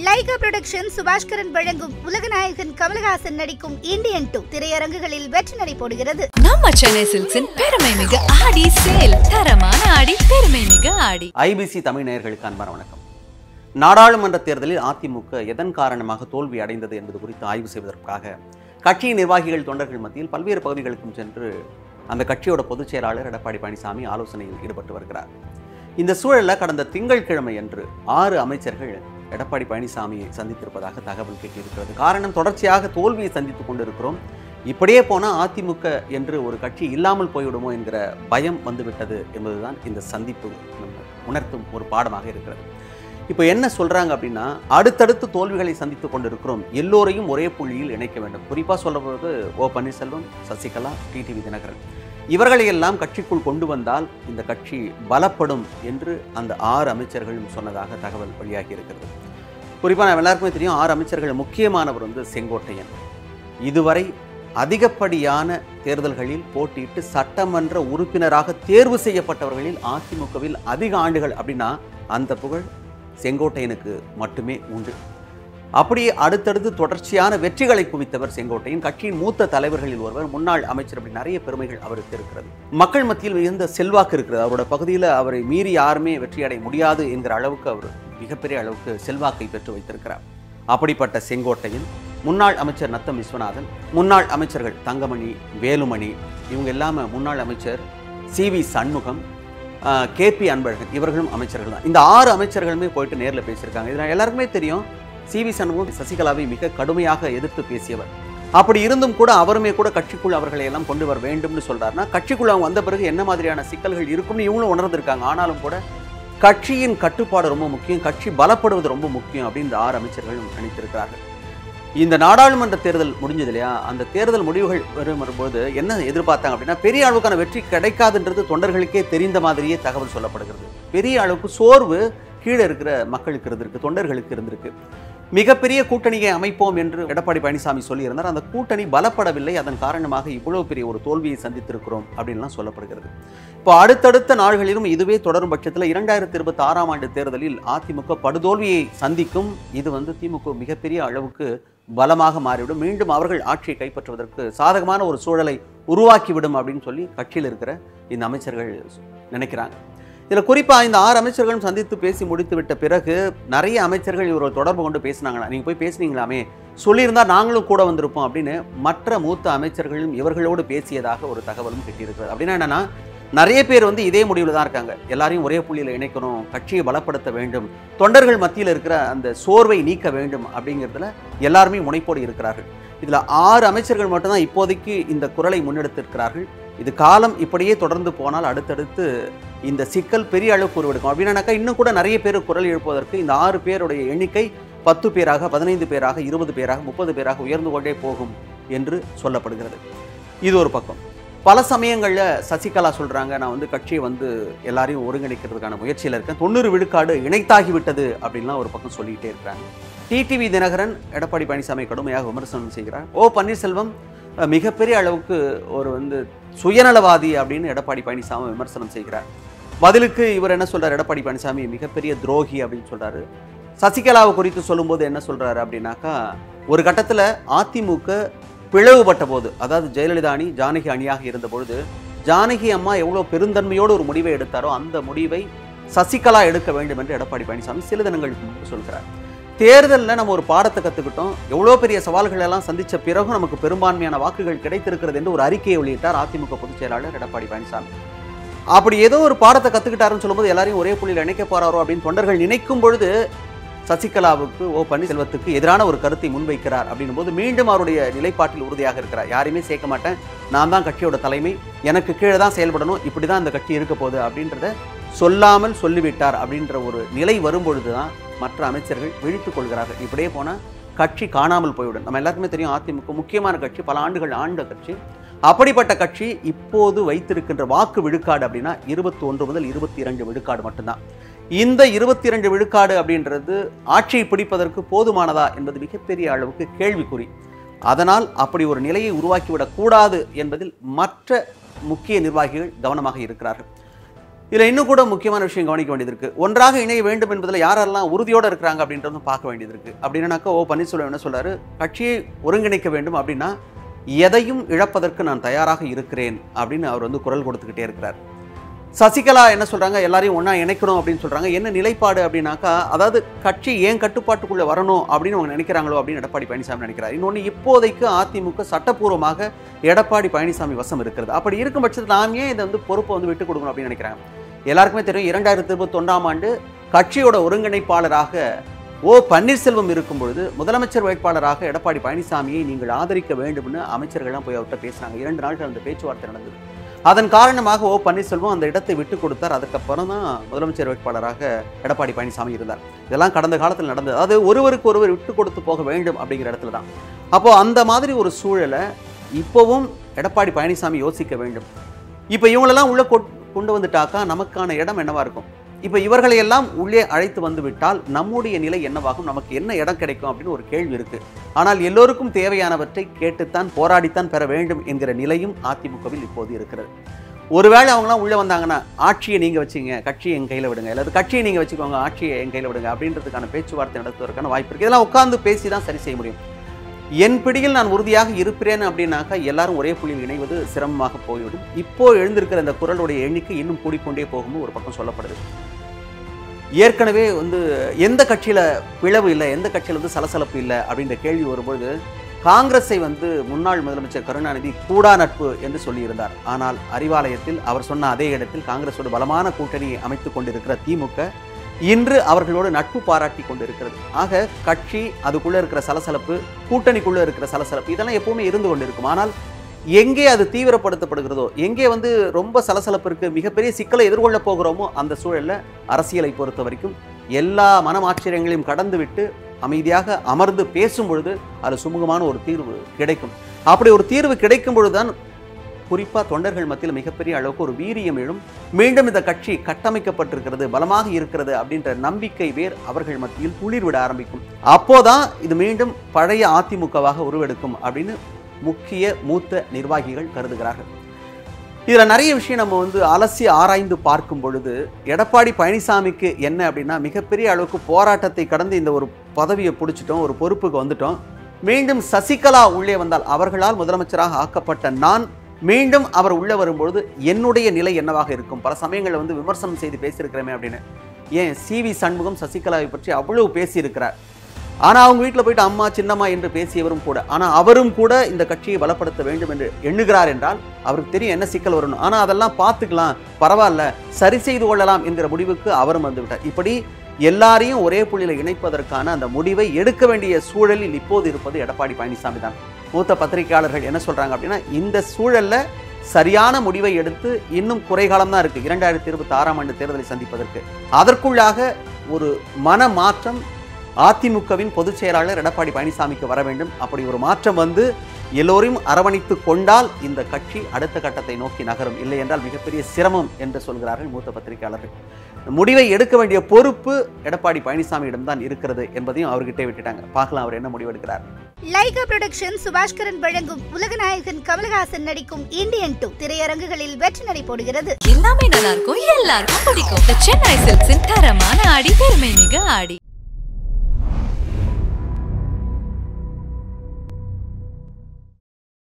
Lyca production Subaskaran வழங்கும் உலகநாயகன் கமலஹாசன் நடிக்கும் இந்தியன் டூ திரையரங்குகளில் வெற்றி நடை போடுகிறது நம்ம சென்னை சில்க்ஸின் பெருமை மிகு ஆடி சேல் தரமான ஆடி பெருமை மிகு ஆடி ஐபிசி தமிழ் நேயர்களுக்கு அன்பான வணக்கம் நாடாளுமன்ற தேர்தலில் அதிமுக எதன் காரணமாக தோல்வி அடைந்தது என்பது குறித்து ஆய்வு செய்வதற்காக கட்சியின் நிர்வாகிகள் தொண்டர்கள் மத்தியில் பல்வேறு பகுதிகளுக்கும் சென்று அந்த கட்சியோட பொதுச் செயலாளர் எடப்பாடி பழனிசாமி ஆலோசனையில் ஈடுபட்டு வருகிறார் இந்த சூழலில் கடந்த திங்கட்கிழமை அன்று ஆறு அமைச்சர்கள் எடப்பாடி பழனிசாமியை சந்தித்திருப்பதாக தகவல் கேட்டிருக்கிறது காரணம் தொடர்ச்சியாக தோல்வியை சந்தித்துக் கொண்டிருக்கிறோம் இப்படியே போனால் அதிமுக என்று ஒரு கட்சி இல்லாமல் போய்விடுமோ என்கிற பயம் வந்துவிட்டது என்பதுதான் இந்த சந்திப்பு நம்ம உணர்த்தும் ஒரு பாடமாக இருக்கிறது இப்போ என்ன சொல்றாங்க அப்படின்னா அடுத்தடுத்து தோல்விகளை சந்தித்துக் கொண்டிருக்கிறோம் எல்லோரையும் ஒரே புள்ளியில் இணைக்க வேண்டும் குறிப்பாக சொல்லும்போது ஓ பன்னீர்செல்வம் சசிகலா டிடிவி தினகரன் இவர்களை எல்லாம் கட்சிக்குள் கொண்டு வந்தால் இந்த கட்சி பலப்படும் என்று அந்த ஆறு அமைச்சர்களும் சொன்னதாக தகவல் வெளியாகி இருக்கிறது குறிப்பாக நம்ம எல்லாருக்குமே தெரியும் ஆறு அமைச்சர்கள் முக்கியமானவர் வந்து செங்கோட்டையன் இதுவரை அதிகப்படியான தேர்தல்களில் போட்டியிட்டு சட்டமன்ற உறுப்பினராக தேர்வு செய்யப்பட்டவர்களில் அதிமுகவில் அதிக ஆண்டுகள் அப்படின்னா அந்த புகழ் செங்கோட்டையனுக்கு மட்டுமே உண்டு அப்படியே அடுத்தடுத்து தொடர்ச்சியான வெற்றிகளை குவித்தவர் செங்கோட்டையன் கட்சியின் மூத்த தலைவர்களில் ஒருவர் முன்னாள் அமைச்சர் அப்படி நிறைய பெருமைகள் அவருக்கு இருக்கிறது மக்கள் மத்தியில் மிகுந்த செல்வாக்கு இருக்கிறது அவரோட பகுதியில் அவரை மீறி யாருமே வெற்றியடைய முடியாது என்கிற அளவுக்கு அவர் மிகப்பெரிய அளவுக்கு செல்வாக்கை பெற்று வைத்திருக்கிறார் அப்படிப்பட்ட செங்கோட்டையன் முன்னாள் அமைச்சர் நத்தம் விஸ்வநாதன் முன்னாள் அமைச்சர்கள் தங்கமணி வேலுமணி இவங்க எல்லாம முன்னாள் அமைச்சர் C V Shanmugam K P Anbazhagan இவர்களும் அமைச்சர்கள் தான் இந்த ஆறு அமைச்சர்களுமே போயிட்டு நேரில் பேசியிருக்காங்க இதில் எல்லாருக்குமே தெரியும் சி வி சண்முகம் சசிகலாவை மிக கடுமையாக எதிர்த்து பேசியவர் அப்படி இருந்தும் கூட அவருமே கூட கட்சிக்குள் அவர்களை எல்லாம் கொண்டு வர வேண்டும்னு சொல்றாருன்னா கட்சிக்குள்ள அவங்க வந்த பிறகு என்ன மாதிரியான சிக்கல்கள் இருக்கும்னு இவங்களும் உணர்ந்திருக்காங்க ஆனாலும் கூட கட்சியின் கட்டுப்பாடு ரொம்ப முக்கியம் கட்சி பலப்படுவது ரொம்ப முக்கியம் அப்படின்னு இந்த ஆறு அமைச்சர்களும் நினைத்திருக்கிறார்கள் இந்த நாடாளுமன்ற தேர்தல் முடிஞ்சது இல்லையா அந்த தேர்தல் முடிவுகள் வரும் வரும்போது என்ன எதிர்பார்த்தாங்க அப்படின்னா பெரிய அளவுக்கான வெற்றி கிடைக்காதுன்றது தொண்டர்களுக்கே தெரிந்த மாதிரியே தகவல் சொல்லப்படுகிறது பெரிய அளவுக்கு சோர்வு கீழே இருக்கிற மக்களுக்கு இருந்திருக்கு தொண்டர்களுக்கு இருந்திருக்கு மிகப்பெரிய கூட்டணியை அமைப்போம் என்று எடப்பாடி பழனிசாமி சொல்லியிருந்தார் அந்த கூட்டணி பலப்படவில்லை அதன் காரணமாக இவ்வளவு பெரிய ஒரு தோல்வியை சந்தித்திருக்கிறோம் அப்படின்லாம் சொல்லப்படுகிறது இப்போ அடுத்தடுத்த நாள்களிலும் இதுவே தொடரும் பட்சத்தில் இரண்டாயிரத்தி இருபத்தி ஆறாம் ஆண்டு தேர்தலில் அதிமுக படுதோல்வியை சந்திக்கும் இது வந்து திமுக மிகப்பெரிய அளவுக்கு பலமாக மாறிவிடும் மீண்டும் அவர்கள் ஆட்சியை கைப்பற்றுவதற்கு சாதகமான ஒரு சூழலை உருவாக்கிவிடும் அப்படின்னு சொல்லி கட்சியில் இருக்கிற இந்த அமைச்சர்கள் நினைக்கிறாங்க இதில் குறிப்பாக இந்த ஆறு அமைச்சர்களும் சந்தித்து பேசி முடித்து விட்ட பிறகு நிறைய அமைச்சர்கள் இவர்கள் தொடர்பு கொண்டு பேசினாங்களா நீங்கள் போய் பேசுனீங்களாமே சொல்லியிருந்தா நாங்களும் கூட வந்திருப்போம் அப்படின்னு மற்ற மூத்த அமைச்சர்களும் இவர்களோடு பேசியதாக ஒரு தகவலும் கிட்டியிருக்கிறது அப்படின்னா என்னன்னா நிறைய பேர் வந்து இதே முடிவில் தான் இருக்காங்க எல்லாரையும் ஒரே புள்ளியில் இணைக்கணும் கட்சியை பலப்படுத்த வேண்டும் தொண்டர்கள் மத்தியில் இருக்கிற அந்த சோர்வை நீக்க வேண்டும் அப்படிங்கிறதுல எல்லாருமே முனைப்போடு இருக்கிறார்கள் இதில் ஆறு அமைச்சர்கள் மட்டும்தான் இப்போதைக்கு இந்த குரலை முன்னெடுத்திருக்கிறார்கள் இது காலம் இப்படியே தொடர்ந்து போனால் அடுத்தடுத்து இந்த சிக்கல் பெரிய அளவுக்கு உருவெடுக்கும் அப்படின்னாக்கா இன்னும் கூட நிறைய பேர் குரல் எழுப்புவதற்கு இந்த ஆறு பேருடைய எண்ணிக்கை பத்து பேராக பதினைந்து பேராக இருபது பேராக முப்பது பேராக உயர்ந்து கொண்டே போகும் என்று சொல்லப்படுகிறது இது ஒரு பக்கம் பல சமயங்களில் சசிகலா சொல்கிறாங்க நான் வந்து கட்சியை வந்து எல்லாரையும் ஒருங்கிணைக்கிறதுக்கான முயற்சியில் இருக்கேன் தொண்ணூறு விழுக்காடு இணைத்தாகி விட்டது அப்படின்லாம் ஒரு பக்கம் சொல்லிக்கிட்டே இருக்கிறாங்க டிடிவி தினகரன் எடப்பாடி பழனிசாமி கடுமையாக விமர்சனம் செய்கிறார் ஓ பன்னீர்செல்வம் அஹ், மிகப்பெரிய அளவுக்கு ஒரு வந்து சுயநலவாதி அப்படின்னு எடப்பாடி பழனிசாமி விமர்சனம் செய்கிறார் பதிலுக்கு இவர் என்ன சொல்றார் எடப்பாடி பழனிசாமி மிகப்பெரிய துரோகி அப்படின்னு சொல்றாரு சசிகலாவை குறித்து சொல்லும்போது என்ன சொல்றாரு அப்படின்னாக்கா ஒரு கட்டத்தில் அதிமுக பிளவுபட்ட போது அதாவது ஜெயலலிதா அணி ஜானகி அணியாக இருந்த பொழுது ஜானகி அம்மா எவ்வளோ பெருந்தன்மையோடு ஒரு முடிவை எடுத்தாரோ அந்த முடிவை சசிகலா எடுக்க வேண்டும் என்று எடப்பாடி பழனிசாமி சில தினங்களுக்கு முன்பு சொல்கிறார் தேர்தலில் நம்ம ஒரு பாடத்தை கற்றுக்கிட்டோம் எவ்வளோ பெரிய சவால்கள் எல்லாம் சந்தித்த பிறகும் நமக்கு பெரும்பான்மையான வாக்குகள் கிடைத்திருக்கிறது என்று ஒரு அறிக்கையை வெளியிட்டார் அதிமுக பொதுச் செயலாளர் எடப்பாடி பழனிசாமி அப்படி ஏதோ ஒரு பாடத்தை கற்றுக்கிட்டாருன்னு சொல்லும்போது எல்லாரையும் ஒரே புள்ளியில் இணைக்க போறாரோ அப்படின்னு தொண்டர்கள் நினைக்கும் பொழுது சசிகலாவுக்கு ஓ பன்னீர்செல்வத்துக்கு எதிரான ஒரு கருத்தை முன்வைக்கிறார் அப்படின்னும் போது மீண்டும் அவருடைய நிலைப்பாட்டில் உறுதியாக இருக்கிறார் யாரையுமே சேர்க்க மாட்டேன் நான் தான் கட்சியோட தலைமை எனக்கு கீழே தான் செயல்படணும் இப்படி தான் இந்த கட்சி இருக்க போகுது அப்படின்றத சொல்லாமல் சொல்லிவிட்டார் அப்படின்ற ஒரு நிலை வரும்பொழுது தான் மற்ற அமைச்சர்கள் விழித்துக் கொள்கிறார்கள் இப்படியே போனால் கட்சி காணாமல் போய்விடும் நம்ம எல்லாருக்குமே தெரியும் அதிமுக முக்கியமான கட்சி பல ஆண்டுகள் ஆண்ட கட்சி அப்படிப்பட்ட கட்சி இப்போது வைத்திருக்கின்ற வாக்கு விழுக்காடு அப்படின்னா இருபத்தி ஒன்று முதல் இருபத்தி இரண்டு விழுக்காடு மட்டும்தான் இந்த இருபத்தி இரண்டு விழுக்காடு அப்படின்றது ஆட்சியை பிடிப்பதற்கு போதுமானதா என்பது மிகப்பெரிய அளவுக்கு கேள்விக்குறி அதனால் அப்படி ஒரு நிலையை உருவாக்கிவிடக் கூடாது என்பதில் மற்ற முக்கிய நிர்வாகிகள் கவனமாக இருக்கிறார்கள் இதில் இன்னும் கூட முக்கியமான விஷயம் கவனிக்க வேண்டியது இருக்கு ஒன்றாக இணைய வேண்டும் என்பதில் யாரெல்லாம் உறுதியோடு இருக்கிறாங்க அப்படின்றதும் பார்க்க வேண்டியது இருக்கு அப்படின்னாக்கா ஓ பன்னீர்செல்வம் என்ன சொல்றாரு கட்சியை ஒருங்கிணைக்க வேண்டும் அப்படின்னா எதையும் இழப்பதற்கு நான் தயாராக இருக்கிறேன் அப்படின்னு அவர் வந்து குரல் கொடுத்துக்கிட்டே இருக்கிறார் சசிகலா என்ன சொல்றாங்க எல்லாரையும் ஒண்ணா இணைக்கணும் அப்படின்னு சொல்றாங்க என்ன நிலைப்பாடு அப்படின்னாக்கா அதாவது கட்சி ஏன் கட்டுப்பாட்டுக்குள்ள வரணும் அப்படின்னு அவங்க நினைக்கிறாங்களோ அப்படின்னு எடப்பாடி பழனிசாமி நினைக்கிறார் இன்னொன்று இப்போதைக்கு அதிமுக சட்டப்பூர்வமாக எடப்பாடி பழனிசாமி வசம் இருக்கிறது அப்படி இருக்கும் பட்சத்தில் நாம் ஏன் இதை வந்து பொறுப்பை வந்து விட்டு கொடுக்கணும் அப்படின்னு நினைக்கிறாங்க எல்லாருக்குமே தெரியும் இரண்டாயிரத்தி இருபத்தி ஒன்றாம் ஆண்டு கட்சியோட ஒருங்கிணைப்பாளராக ஓ பன்னீர்செல்வம் இருக்கும் பொழுது முதலமைச்சர் வேட்பாளராக எடப்பாடி பழனிசாமியை நீங்கள் ஆதரிக்க வேண்டும்னு அமைச்சர்கள்லாம் போய் அவர்கிட்ட பேசினாங்க இரண்டு நாட்கள் அந்த பேச்சுவார்த்தை நடந்தது அதன் காரணமாக ஓ பன்னீர்செல்வம் அந்த இடத்தை விட்டு கொடுத்தார் அதுக்கப்புறம் தான் முதலமைச்சர் வேட்பாளராக எடப்பாடி பழனிசாமி இருந்தார் இதெல்லாம் கடந்த காலத்தில் நடந்தது அது ஒருவருக்கு ஒருவர் விட்டு கொடுத்து போக வேண்டும் அப்படிங்கிற இடத்துல தான் அப்போ அந்த மாதிரி ஒரு சூழலை இப்போவும் எடப்பாடி பழனிசாமி யோசிக்க வேண்டும் இப்போ இவங்களெல்லாம் உள்ள கொ- கொண்டு வந்துட்டாக்கா நமக்கான இடம் என்னவா இருக்கும் இப்போ இவர்களை எல்லாம் உள்ளே அழைத்து வந்து விட்டால் நம்முடைய நிலை என்னவாகும் நமக்கு என்ன இடம் கிடைக்கும் அப்படின்னு ஒரு கேள்வி இருக்கு ஆனால் எல்லோருக்கும் தேவையானவற்றை கேட்டுத்தான் போராடித்தான் பெற வேண்டும் என்கிற நிலையும் அதிமுகவில் இப்போது இருக்கிறது ஒருவேளை அவங்களாம் உள்ள வந்தாங்கன்னா ஆட்சியை நீங்க வச்சுங்க கட்சியை என் கையில விடுங்க அல்லது கட்சியை நீங்க வச்சுக்கோங்க ஆட்சியை என் கையில விடுங்க அப்படின்றதுக்கான பேச்சுவார்த்தை நடத்துவதற்கான வாய்ப்பு இருக்கு இதெல்லாம் உட்கார்ந்து பேசி தான் சரி செய்ய முடியும் என் பிடியில் நான் உறுதியாக இருப்பேன் அப்படின்னாக்கா எல்லாரும் ஒரே புள்ளியில் இணைவது சிரமமாக போய்விடும் இப்போ எழுந்திருக்கிற இந்த குரலுடைய எண்ணிக்கை இன்னும் கூடிக்கொண்டே போகும்னு ஒரு பக்கம் சொல்லப்படுது ஏற்கனவே வந்து எந்த கட்சியில பிளவு இல்லை எந்த கட்சியில வந்து சலசலப்பு இல்லை அப்படின்ற கேள்வி வரும்பொழுது காங்கிரஸை வந்து முன்னாள் முதலமைச்சர் கருணாநிதி கூடா நட்பு என்று சொல்லியிருந்தார் ஆனால் அறிவாலயத்தில் அவர் சொன்ன அதே இடத்தில் காங்கிரஸோட பலமான கூட்டணியை அமைத்துக் கொண்டிருக்கிற திமுக இன்று அவர்களோடு நட்பு பாராட்டி கொண்டிருக்கிறது ஆக கட்சி அதுக்குள்ள இருக்கிற சலசலப்பு கூட்டணிக்குள்ள இருக்கிற சலசலப்பு இதெல்லாம் எப்பவுமே இருந்து கொண்டிருக்கும் ஆனால் எங்கே அது தீவிரப்படுத்தப்படுகிறதோ எங்கே வந்து ரொம்ப சலசலப்பு இருக்கு மிகப்பெரிய சிக்கலை எதிர்கொள்ள போகிறோமோ அந்த சூழல்ல அரசியலை பொறுத்த வரைக்கும் எல்லா மனமாச்சரியங்களையும் கடந்து விட்டு அமைதியாக அமர்ந்து பேசும் பொழுது அது சுமூகமான ஒரு தீர்வு கிடைக்கும் அப்படி ஒரு தீர்வு கிடைக்கும் பொழுதுதான் குறிப்பா தொண்டர்கள் மத்தியில் மிகப்பெரிய அளவுக்கு ஒரு வீரியம் எழும் மீண்டும் இந்த கட்சி கட்டமைக்கப்பட்டிருக்கிறது பலமாக இருக்கிறது அப்படின்ற நம்பிக்கை வேர் அவர்கள் மத்தியில் துளிர் விட ஆரம்பிக்கும் அப்போதான் இது மீண்டும் பழைய அதிமுகவாக உருவெடுக்கும் அப்படின்னு முக்கிய மூத்த நிர்வாகிகள் கருதுகிறார்கள் இதுல நிறைய விஷயம் நம்ம வந்து அலசி ஆராய்ந்து பார்க்கும் பொழுது எடப்பாடி பழனிசாமிக்கு என்ன அப்படின்னா மிகப்பெரிய அளவுக்கு போராட்டத்தை கடந்து இந்த ஒரு பதவியை பிடிச்சிட்டோம் ஒரு பொறுப்புக்கு வந்துட்டோம் மீண்டும் சசிகலா உள்ளே வந்தால் அவர்களால் முதலமைச்சராக ஆக்கப்பட்ட நான் மீண்டும் அவர் உள்ளே வரும்பொழுது என்னுடைய நிலை என்னவாக இருக்கும் பல சமயங்களில் வந்து விமர்சனம் செய்து பேசியிருக்கிறேமே அப்படின்னு ஏன் சி வி சண்முகம் சசிகலாவை பற்றி அவ்வளவு பேசியிருக்கிறார் ஆனா அவங்க வீட்டில் போயிட்டு அம்மா சின்னம்மா என்று பேசியவரும் கூட ஆனா அவரும் கூட இந்த கட்சியை பலப்படுத்த வேண்டும் என்று எண்ணுகிறார் என்றால் அவருக்கு தெரியும் என்ன சிக்கல் வரணும் ஆனா அதெல்லாம் பார்த்துக்கலாம் பரவாயில்ல சரி செய்து கொள்ளலாம் என்கிற முடிவுக்கு அவரும் வந்து விட்டார் இப்படி எல்லாரையும் ஒரே புள்ளியில் இணைப்பதற்கான அந்த முடிவை எடுக்க வேண்டிய சூழலில் இப்போது இருப்பது எடப்பாடி பழனிசாமி தான் மூத்த பத்திரிகையாளர்கள் என்ன சொல்றாங்க அப்படின்னா இந்த சூழல்ல சரியான முடிவை எடுத்து இன்னும் குறைகாலம் தான் இருக்கு இரண்டாயிரத்தி இருபத்தி ஆறாம் ஆண்டு தேர்தலை சந்திப்பதற்கு அதற்குள்ளாக ஒரு மன மாற்றம் அதிமுகவின் பொதுச் செயலாளர் எடப்பாடி பழனிசாமிக்கு வர வேண்டும் அப்படி ஒரு மாற்றம் வந்து எல்லோரையும் அரவணைத்து கொண்டால் இந்த கட்சி அடுத்த கட்டத்தை நோக்கி நகரும் இல்லை என்றால் மிகப்பெரிய சிரமம் என்று சொல்கிறார்கள் மூத்த பத்திரிகையாளர்கள் முடிவை எடுக்க வேண்டிய பொறுப்பு எடப்பாடி பழனிசாமியிடம் தான் இருக்கிறது என்பதையும் அவர்கிட்டே விட்டுட்டாங்க பார்க்கலாம் அவர் என்ன முடிவெடுக்கிறார் லைகா புரொடக்ஷன் சுபாஷ்கரன் வழங்கும் உலகநாயகன் கமலஹாசன் நடிக்கும் இந்தியன் டூ திரையரங்குகளில் வெற்றி நடை போடுகிறது எல்லாமே நல்லா இருக்கும் எல்லாருக்கும் பிடிக்கும் The சென்னை சில்க்ஸின் தரமான ஆடி பெருமை மிக ஆடி